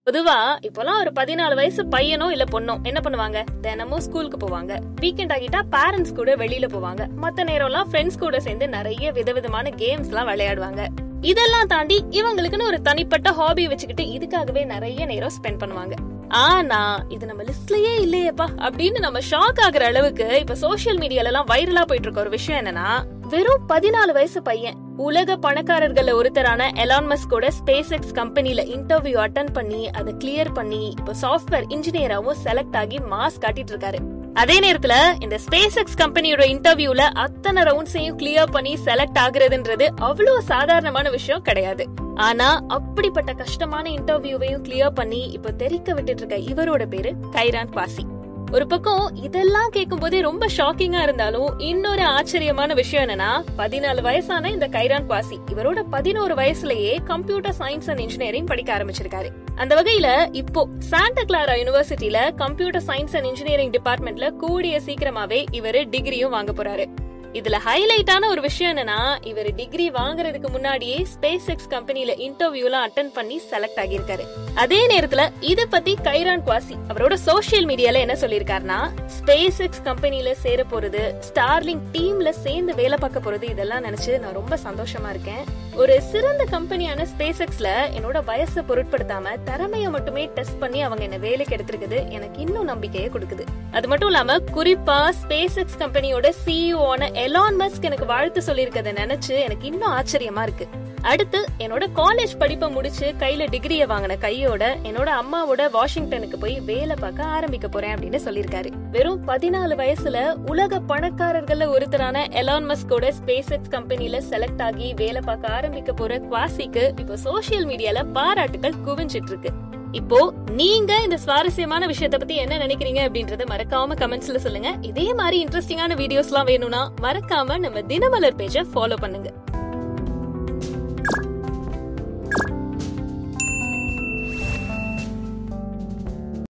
பொதுவா இப்பெல்லாம் ஒரு பதினாலு வயசு பையனோ இல்ல பொண்ணோ என்ன பண்ணுவாங்க தினமும் ஸ்கூலுக்கு போவாங்க வீக்கெண்ட் ஆகிட்டா பேரண்ட்ஸ் கூட வெளியில போவாங்க மத்த நேரம்லாம் ஃப்ரெண்ட்ஸ் கூட சேர்ந்து நிறைய விதவிதமான கேம்ஸ் எல்லாம் விளையாடுவாங்க இதெல்லாம் தாண்டி இவங்களுக்குன்னு ஒரு தனிப்பட்ட ஹாபி வச்சுக்கிட்டு இதுக்காகவே நிறைய நேரம் ஸ்பெண்ட் பண்ணுவாங்க ஆனா இது நம்ம லிஸ்ட்லயே இல்லையேப்பா அப்படின்னு நம்ம ஷாக் ஆகுற அளவுக்கு இப்ப சோசியல் மீடியால எல்லாம் வைரலா போயிட்டு இருக்க ஒரு விஷயம் என்னன்னா வெறும் பதினாலு வயசு பையன் உலக பணக்காரர்கள்ல ஒருத்தரான எலான் மஸ்கோட ஸ்பேஸ் எக்ஸ் கம்பெனில இன்டர்வியூ அட்டன் பண்ணி அதை கிளியர் பண்ணி இப்ப சாஃப்ட்வேர் இன்ஜினியராவும் செலக்ட் ஆகி மாஸ் காட்டிட்டு இருக்காரு அதே நேரத்துல இந்த ஸ்பேஸ் எக்ஸ் கம்பெனியோட இன்டர்வியூல அத்தனை ரவுண்ட்ஸையும் கிளியர் பண்ணி செலக்ட் ஆகுறதுன்றது அவ்வளவு சாதாரணமான விஷயம் கிடையாது ஆனா அப்படிப்பட்ட கஷ்டமான இன்டர்வியூவையும் கிளியர் பண்ணி இப்ப தெரிக்க விட்டுட்டு இருக்க இவரோட பேரு கைரான் பாசி ஒரு பக்கம் இதெல்லாம் கேட்கும் போதே ரொம்ப ஷாக்கிங்கா இருந்தாலும் இன்னொரு ஆச்சரியமான விஷயம் என்னன்னா பதினாலு வயசான இந்த கைரான் பாசி இவரோட பதினோரு வயசுலயே கம்ப்யூட்டர் சயின்ஸ் அண்ட் இன்ஜினியரிங் படிக்க ஆரம்பிச்சிருக்காரு அந்த வகையில இப்போ சாண்டா கிளாரா யூனிவர்சிட்டியில கம்ப்யூட்டர் சயின்ஸ் அண்ட் இன்ஜினியரிங் டிபார்ட்மெண்ட்ல கூடிய சீக்கிரமாவே இவரு டிகிரியும் வாங்க போறாரு இதுல ஹைலைட்டான ஒரு விஷயம் என்னன்னா இவர் டிகிரி வாங்குறதுக்கு முன்னாடியே ஸ்பேஸ் எக்ஸ் கம்பெனில இன்டர்வியூலாம் அட்டன் பண்ணி செலக்ட் ஆகியிருக்காரு அதே நேரத்துல இத பத்தி கைரான் குவாசி அவரோட சோசியல் மீடியால என்ன சொல்லியிருக்காருன்னா ஸ்பேஸ் எக்ஸ் கம்பெனில சேர போறது ஸ்டார்லிங் டீம்ல சேர்ந்து வேலை பார்க்க போறது இதெல்லாம் நினைச்சு நான் ரொம்ப சந்தோஷமா இருக்கேன் ஒரு சிறந்த கம்பெனியான ஸ்பேஸ் எக்ஸ்ல என்னோட வயசை பொருட்படுத்தாம திறமைய மட்டுமே டெஸ்ட் பண்ணி அவங்க என்ன வேலைக்கு எடுத்திருக்குது எனக்கு இன்னும் நம்பிக்கையை கொடுக்குது அது மட்டும் இல்லாம குறிப்பா ஸ்பேஸ் எக்ஸ் கம்பெனியோட சிஇஓன எலான் மஸ்க் எனக்கு வாழ்த்து சொல்லியிருக்கத நினைச்சு எனக்கு இன்னும் ஆச்சரியமா இருக்கு அடுத்து என்னோட காலேஜ் படிப்பை முடிச்சு கையில டிகிரிய வாங்கின கையோட என்னோட அம்மாவோட வாஷிங்டனுக்கு போய் வேலை பார்க்க ஆரம்பிக்க போறேன் அப்படின்னு சொல்லியிருக்காரு வெறும் பதினாலு வயசுல உலக பணக்காரர்கள்ல ஒருத்தரான எலான் மஸ்கோட ஸ்பேஸ் எக்ஸ் கம்பெனில செலக்ட் ஆகி வேலை பார்க்க ஆரம்பிக்க போற குவாசிக்கு இப்போ சோசியல் மீடியால பாராட்டுகள் குவிஞ்சிட்டு இருக்கு இப்போ நீங்க இந்த சுவாரஸ்யமான விஷயத்த பத்தி என்ன நினைக்கிறீங்க அப்படின்றத மறக்காம கமெண்ட்ஸ்ல சொல்லுங்க இதே மாதிரி இன்ட்ரெஸ்டிங்கான வீடியோஸ்லாம் வேணும்னா மறக்காம நம்ம தினமலர் பேஜை ஃபாலோ பண்ணுங்க